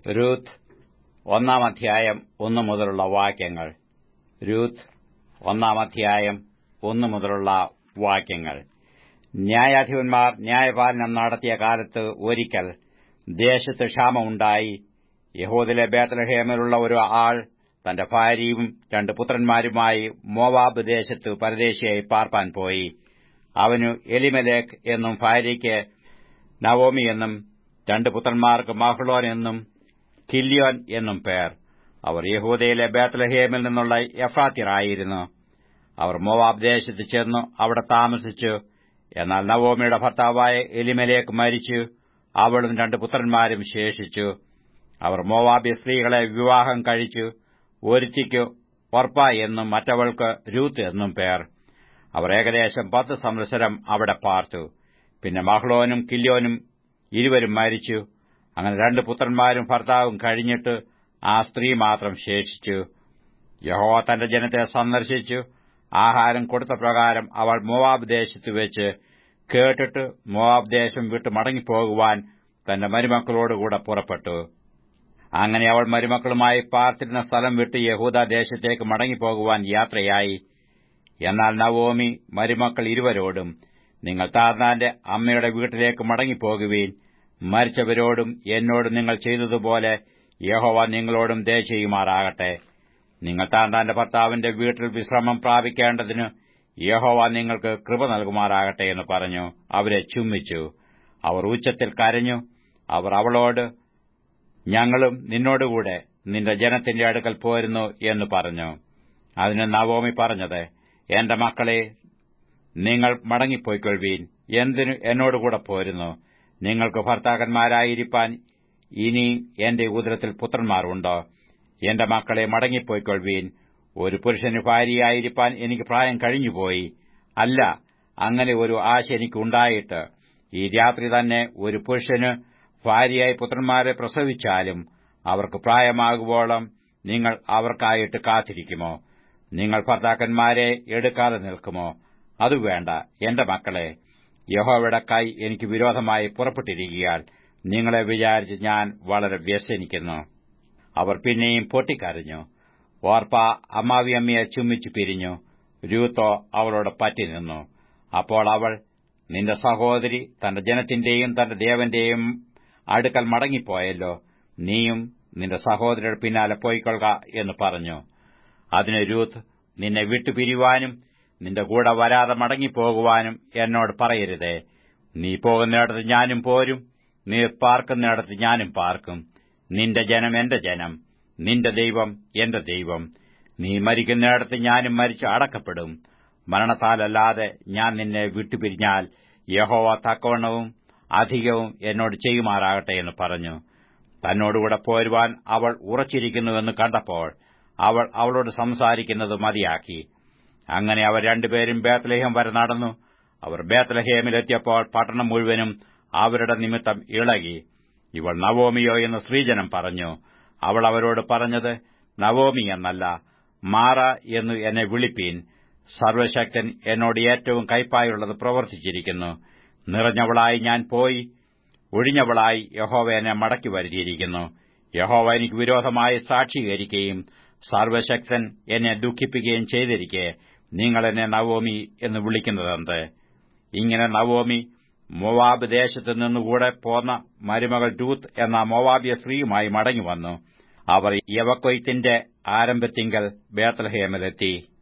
Ruth ഒന്നാം അധ്യായം ഒന്നു മുതലുള്ള വാക്യങ്ങൾ രൂത്ത് ഒന്നാം അധ്യായം ഒന്നു മുതലുള്ള വാക്യങ്ങൾ ന്യായാധിപന്മാർ ന്യായപാലനം നടത്തിയ കാലത്ത് ഒരിക്കൽ ദേശത്ത് ക്ഷാമമുണ്ടായി യഹൂദിലെ ബേത്തലഹേമിലുള്ള ഒരു ആൾ തന്റെ ഭാര്യയും രണ്ട് പുത്രന്മാരുമായി മോവാബ് ദേശത്ത് പരദേശിയായി പാർപ്പാൻ പോയി അവനു എലിമലേഖ് എന്നും ഭാര്യയ്ക്ക് നവോമി എന്നും രണ്ട് പുത്രന്മാർക്ക് മഹ്ളോൻ എന്നും കില്യോൻ എന്നും പേർ അവർ യഹൂദയിലെ ബേത്ലഹേമിൽ നിന്നുള്ള എഫ്രാത്യരായിരുന്നു അവർ മോവാബ് ദേശത്ത് ചെന്നു അവിടെ താമസിച്ചു എന്നാൽ നവോമിയുടെ ഭർത്താവായ എലിമലേക്ക് മരിച്ചു അവളും രണ്ട് പുത്രന്മാരും ശേഷിച്ചു അവർ മോവാബി സ്ത്രീകളെ വിവാഹം കഴിച്ചു ഒരുത്തിക്ക് ഒർപ്പ എന്നും മറ്റവൾക്ക് രൂത്ത് എന്നും പേർ അവർ ഏകദേശം പത്ത് സംവത്സരം അവിടെ പാർത്തു പിന്നെ മഹ്ളോനും കില്യോനും ഇരുവരും മരിച്ചു അങ്ങനെ രണ്ട് പുത്രന്മാരും ഭർത്താവും കഴിഞ്ഞിട്ട് ആ സ്ത്രീ മാത്രം ശേഷിച്ചു യഹോ തന്റെ ജനത്തെ സന്ദർശിച്ചു ആഹാരം കൊടുത്ത പ്രകാരം അവൾ മോവാബ് ദേശത്ത് വെച്ച് കേട്ടിട്ട് മോവാബ് ദേശം വിട്ട് മടങ്ങിപ്പോകുവാൻ തന്റെ മരുമക്കളോടുകൂടെ പുറപ്പെട്ടു അങ്ങനെ അവൾ മരുമക്കളുമായി പാർത്തിരുന്ന സ്ഥലം വിട്ട് യഹൂദ ദേശത്തേക്ക് മടങ്ങിപ്പോകുവാൻ യാത്രയായി എന്നാൽ നവോമി മരുമക്കൾ ഇരുവരോടും നിങ്ങൾ താർന്നാന്റെ അമ്മയുടെ വീട്ടിലേക്ക് മടങ്ങിപ്പോകുവീൻ മരിച്ചവരോടും എന്നോടും നിങ്ങൾ ചെയ്തതുപോലെ യഹോവ നിങ്ങളോടും ദയ ചെയ്യുമാറാകട്ടെ നിങ്ങൾ താന്താന്റെ ഭർത്താവിന്റെ വീട്ടിൽ വിശ്രമം പ്രാപിക്കേണ്ടതിന് യഹോവ നിങ്ങൾക്ക് കൃപ നൽകുമാറാകട്ടെ എന്ന് പറഞ്ഞു അവരെ ചുമ്മിച്ചു അവർ ഉച്ചത്തിൽ കരഞ്ഞു അവർ അവളോട് ഞങ്ങളും നിന്നോടുകൂടെ നിന്റെ ജനത്തിന്റെ അടുക്കൽ പോരുന്നു എന്ന് പറഞ്ഞു അതിന് നവോമി പറഞ്ഞത് എന്റെ മക്കളെ നിങ്ങൾ മടങ്ങിപ്പോയിക്കൊള്ളുവീൻ എന്തിനു എന്നോടുകൂടെ പോരുന്നു നിങ്ങൾക്ക് ഭർത്താക്കന്മാരായിരിക്കാൻ ഇനി എന്റെ ഉദരത്തിൽ പുത്രന്മാരുണ്ടോ എന്റെ മക്കളെ മടങ്ങിപ്പോയിക്കൊള്ളുവീൻ ഒരു പുരുഷന് ഭാര്യയായിരിക്കാൻ എനിക്ക് പ്രായം കഴിഞ്ഞുപോയി അല്ല അങ്ങനെ ഒരു ആശ എനിക്കുണ്ടായിട്ട് ഈ രാത്രി തന്നെ ഒരു പുരുഷന് ഭാര്യയായി പുത്രന്മാരെ പ്രസവിച്ചാലും അവർക്ക് പ്രായമാകുവോളം നിങ്ങൾ അവർക്കായിട്ട് കാത്തിരിക്കുമോ നിങ്ങൾ ഭർത്താക്കന്മാരെ എടുക്കാതെ നിൽക്കുമോ അതു വേണ്ട എന്റെ മക്കളെ യഹോവയുടെ കൈ എനിക്ക് വിരോധമായി പുറപ്പെട്ടിരിക്കിയാൽ നിങ്ങളെ വിചാരിച്ച് ഞാൻ വളരെ വ്യസനിക്കുന്നു അവർ പിന്നെയും പൊട്ടിക്കരഞ്ഞു ഓർപ്പ അമ്മാവിയമ്മയെ ചുമ്മിച്ചു പിരിഞ്ഞു രൂത്തോ അവളോട് പറ്റി നിന്നു അപ്പോൾ അവൾ നിന്റെ സഹോദരി തന്റെ ജനത്തിന്റെയും തന്റെ ദേവന്റെയും അടുക്കൽ മടങ്ങിപ്പോയല്ലോ നീയും നിന്റെ സഹോദരിയുടെ പിന്നാലെ പോയിക്കൊള്ളുക എന്ന് പറഞ്ഞു അതിന് രൂത്ത് നിന്നെ വിട്ടുപിരിവാനും നിന്റെ കൂടെ വരാതെ മടങ്ങിപ്പോകുവാനും എന്നോട് പറയരുതേ നീ പോകുന്നിടത്ത് ഞാനും പോരും നീ പാർക്കുന്നിടത്ത് ഞാനും പാർക്കും നിന്റെ ജനം എന്റെ ജനം നിന്റെ ദൈവം എന്റെ ദൈവം നീ മരിക്കുന്നിടത്ത് ഞാനും മരിച്ച് അടക്കപ്പെടും മരണത്താലല്ലാതെ ഞാൻ നിന്നെ വിട്ടുപിരിഞ്ഞാൽ യഹോവ തക്കവണ്ണവും അധികവും എന്നോട് ചെയ്യുമാറാകട്ടെ എന്ന് പറഞ്ഞു തന്നോടുകൂടെ പോരുവാൻ അവൾ ഉറച്ചിരിക്കുന്നുവെന്ന് കണ്ടപ്പോൾ അവൾ അവളോട് സംസാരിക്കുന്നത് മതിയാക്കി അങ്ങനെ അവർ രണ്ടുപേരും ബേത്ലഹേം വരെ നടന്നു അവർ ബേത്ലഹേമിലെത്തിയപ്പോൾ പട്ടണം മുഴുവനും അവരുടെ നിമിത്തം ഇളകി ഇവൾ നവോമിയോ എന്ന് സ്ത്രീജനം പറഞ്ഞു അവൾ അവരോട് പറഞ്ഞത് നവോമി എന്നല്ല മാറ എന്ന് എന്നെ വിളിപ്പീൻ സർവശക്തൻ എന്നോട് ഏറ്റവും കൈപ്പായുള്ളത് പ്രവർത്തിച്ചിരിക്കുന്നു നിറഞ്ഞവളായി ഞാൻ പോയി ഒഴിഞ്ഞവളായി യഹോവ എന്നെ മടക്കി വരുത്തിയിരിക്കുന്നു യഹോവ എനിക്ക് വിരോധമായി സാക്ഷീകരിക്കുകയും സർവശക്തൻ എന്നെ ദുഃഖിപ്പിക്കുകയും ചെയ്തിരിക്കെ നിങ്ങൾ എന്നെ നവോമി എന്ന് വിളിക്കുന്നതെന്ത് ഇങ്ങനെ നവോമി മൊവാബ് ദേശത്ത് നിന്നുകൂടെ പോന്ന മരുമകൾ രൂത്ത് എന്ന മൊവാബിയ സ്ത്രീയുമായി മടങ്ങിവന്നു അവർ യവക്കൊയ്ത്തിന്റെ ആരംഭത്തിങ്കൽ ബേത്തലഹേമിലെത്തി